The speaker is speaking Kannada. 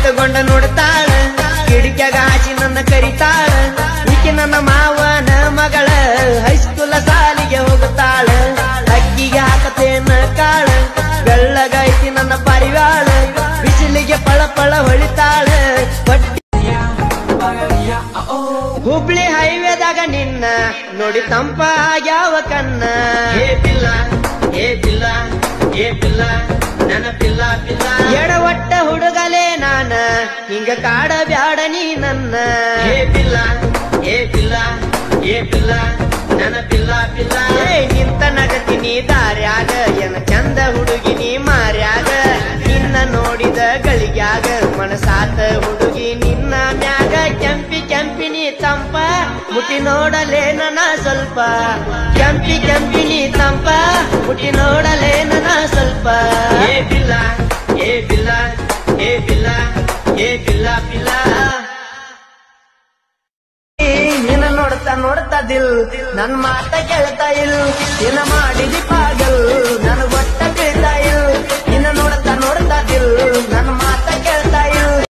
ನಿಂತುಕೊಂಡ ನೋಡ್ತಾಳ ಕಿಡಿಕ್ಯಾಗ ಹಾಸಿ ನನ್ನ ಕರಿತಾಳ ಈಕೆ ನನ್ನ ಮಾವನ ಮಗಳ ಹೈಸ್ಕೂಲ ಸಾಲಿಗೆ ಹೋಗುತ್ತಾಳ ಅಕ್ಕಿಗೆ ಹಾಕತೇನ ಕಾಳ ಬೆಳ್ಳಗೈತಿ ನನ್ನ ಪರಿವಾಳ ಬಿಸಿಲಿಗೆ ಪಳ ಪಳ ಹೊಳಿತಾಳ ಹೊಟ್ಟಿ ಹುಬ್ಳಿ ಹೈವೇದಾಗ ನಿನ್ನ ನೋಡಿ ತಂಪ ಆಗ್ಯಾವ ಕಣ್ಣ ಏ ಪಿಲ್ಲ ಏ ಪಿಲ್ಲ ಏ ಪಿಲ್ಲ ನನ್ನ ಪಿಲ್ಲ ಪಿಲ್ಲ ಎಡವಟ್ಟ ಹುಡುಗಲೇ ನಾನ ಹಿಂಗ ಕಾಡ ಬ್ಯಾಡ ನೀ ನನ್ನ ಏ ಪಿಲ್ಲ ಏ ಪಿಲ್ಲ ಏ ಪಿಲ್ಲ ನನ್ನ ಪಿಲ್ಲ ಪಿಲ್ಲ ಏ ನಿಂತ ನಗತಿನಿ ದಾರ್ಯಾಗ ಏನ ಚಂದ ಹುಡುಗಿ ನೀ ಮಾರ್ಯಾಗ ನಿನ್ನ ನೋಡಿದ ಗಳಿಗ್ಯಾಗ ಮನಸಾತ ಹುಡುಗಿ ನಿನ್ನ ಮ್ಯಾಗ ಕೆಂಪಿ ಕೆಂಪಿನಿ ತಂಪ ಮುಟ್ಟಿ ನೋಡಲೇ ನನ್ನ ಸ್ವಲ್ಪ ಕೆಂಪಿ ಕೆಂಪಿನಿ ತಂಪ ಮುಟ್ಟಿ ನೋಡಲೇ ನನ್ನ ಸ್ವಲ್ಪ ಏ ಪಿಲ್ಲ ಏ ಪಿಲ್ಲ ಏ ಪಿಲ್ಲ ಏ ಪಿಲ್ಲ ಪಿಲ್ಲ ನಿನ್ನ ನೋಡ್ತಾ ನೋಡ್ತಾ ದಿಲ್ ನನ್ ಮಾತ ಕೇಳ್ತಾ ಇಲ್ ನಿನ್ನ ಮಾಡಿದಿ ಪಾಗಲ್ ನನಗ